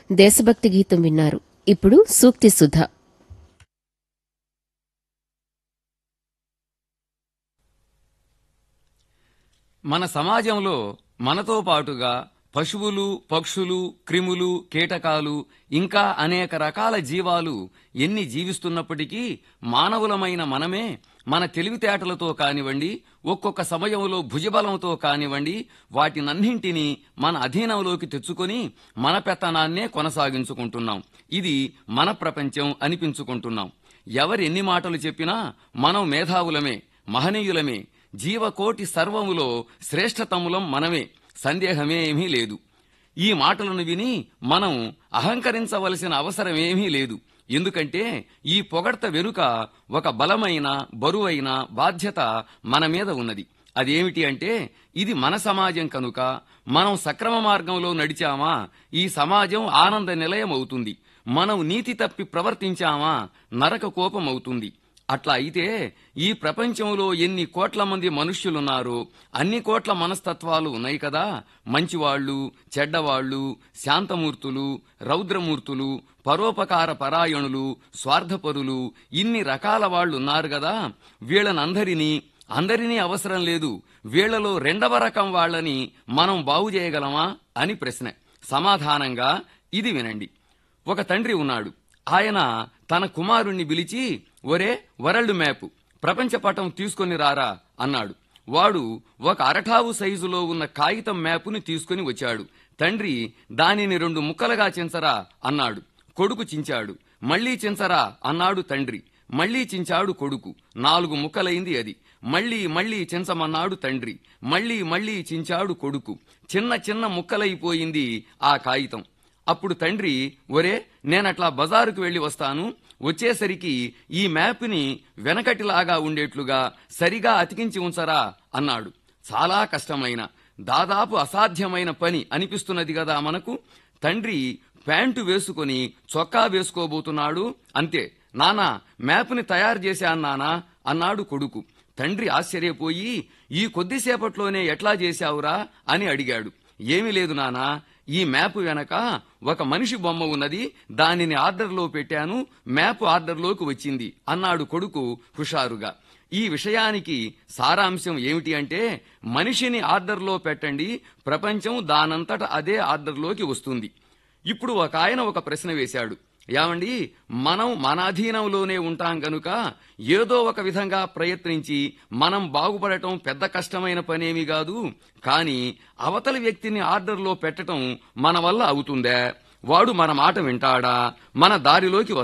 దేశభక్తి గీతం విన్నారు ఇప్పుడు సూక్తి సుధ మన సమాజంలో మనతో పాటుగా పశువులు పక్షులు క్రిములు కీటకాలు ఇంకా అనేక రకాల జీవాలు ఎన్ని జీవిస్తున్నప్పటికీ మానవులమైన మనమే మన తెలివితేటలతో కానివ్వండి ఒక్కొక్క సమయంలో భుజబలంతో కానివ్వండి వాటినన్నింటినీ మన అధీనంలోకి తెచ్చుకొని మన పెత్తనాన్నే కొనసాగించుకుంటున్నాం ఇది మన ప్రపంచం అనిపించుకుంటున్నాం ఎవరు ఎన్ని మాటలు చెప్పినా మనం మేధావులమే మహనీయులమే జీవకోటి సర్వములో శ్రేష్ఠతములం మనమే సందేహమేమీ లేదు ఈ మాటలను విని మనం అహంకరించవలసిన అవసరమేమీ లేదు ఎందుకంటే ఈ పొగడ్త వెనుక ఒక బలమైన బరువైన బాధ్యత మన మీద ఉన్నది అదేమిటి అంటే ఇది మన సమాజం కనుక మనం సక్రమ మార్గంలో నడిచామా ఈ సమాజం ఆనంద నిలయం అవుతుంది మనం నీతి తప్పి ప్రవర్తించామా నరక కోపం అవుతుంది అట్లా అయితే ఈ ప్రపంచంలో ఎన్ని కోట్ల మంది మనుష్యులున్నారో అన్ని కోట్ల మనస్తత్వాలు ఉన్నాయి కదా మంచివాళ్లు చెడ్డవాళ్లు శాంతమూర్తులు రౌద్రమూర్తులు పరోపకార పరాయణులు స్వార్థపరులు ఇన్ని రకాల వాళ్ళు ఉన్నారు కదా వీళ్ళనందరినీ అందరినీ అవసరం లేదు వీళ్లలో రెండవ రకం వాళ్ళని మనం బాగు చేయగలమా అని ప్రశ్న సమాధానంగా ఇది వినండి ఒక తండ్రి ఉన్నాడు ఆయన తన కుమారుణ్ణి పిలిచి ఒరే వరల్డ్ మ్యాప్ ప్రపంచ పటం తీసుకొని రారా అన్నాడు వాడు ఒక అరటావు సైజులో ఉన్న కాగితం మ్యాపుని తీసుకుని వచ్చాడు తండ్రి దానిని రెండు ముక్కలుగా చించరా అన్నాడు కొడుకు చించాడు మళ్లీ చించరా అన్నాడు తండ్రి మళ్లీ చించాడు కొడుకు నాలుగు ముక్కలైంది అది మళ్లీ మళ్లీ చించమన్నాడు తండ్రి మళ్లీ మళ్లీ చించాడు కొడుకు చిన్న చిన్న ముక్కలైపోయింది ఆ కాగితం అప్పుడు తండ్రి ఒరే నేనట్లా బజారుకు వెళ్లి వస్తాను వచ్చేసరికి ఈ మ్యాప్ని వెనకటిలాగా ఉండేట్లుగా సరిగా అతికించి ఉంచరా అన్నాడు చాలా కష్టమైన దాదాపు అసాధ్యమైన పని అనిపిస్తున్నది కదా మనకు తండ్రి ప్యాంటు వేసుకొని చొక్కా వేసుకోబోతున్నాడు అంతే నానా మ్యాప్ని తయారు చేశాను నానా అన్నాడు కొడుకు తండ్రి ఆశ్చర్యపోయి ఈ కొద్దిసేపట్లోనే ఎట్లా చేశావురా అని అడిగాడు ఏమీ లేదు నానా ఈ మ్యాప్ వెనక ఒక మనిషి బొమ్మ ఉన్నది దానిని ఆర్డర్లో పెట్టాను మ్యాప్ ఆర్డర్లోకి వచ్చింది అన్నాడు కొడుకు హుషారుగా ఈ విషయానికి సారాంశం ఏమిటి అంటే మనిషిని ఆర్డర్లో పెట్టండి ప్రపంచం దానంతట అదే ఆర్డర్లోకి వస్తుంది ఇప్పుడు ఒక ఆయన ఒక ప్రశ్న వేశాడు ఏమండి మనం మన అధీనంలోనే ఉంటాం గనుక ఏదో ఒక విధంగా ప్రయత్నించి మనం బాగుపడటం పెద్ద కష్టమైన పనేమి కాదు కానీ అవతలి వ్యక్తిని ఆర్డర్లో పెట్టటం మన వల్ల అవుతుందా వాడు మన మాట వింటాడా మన దారిలోకి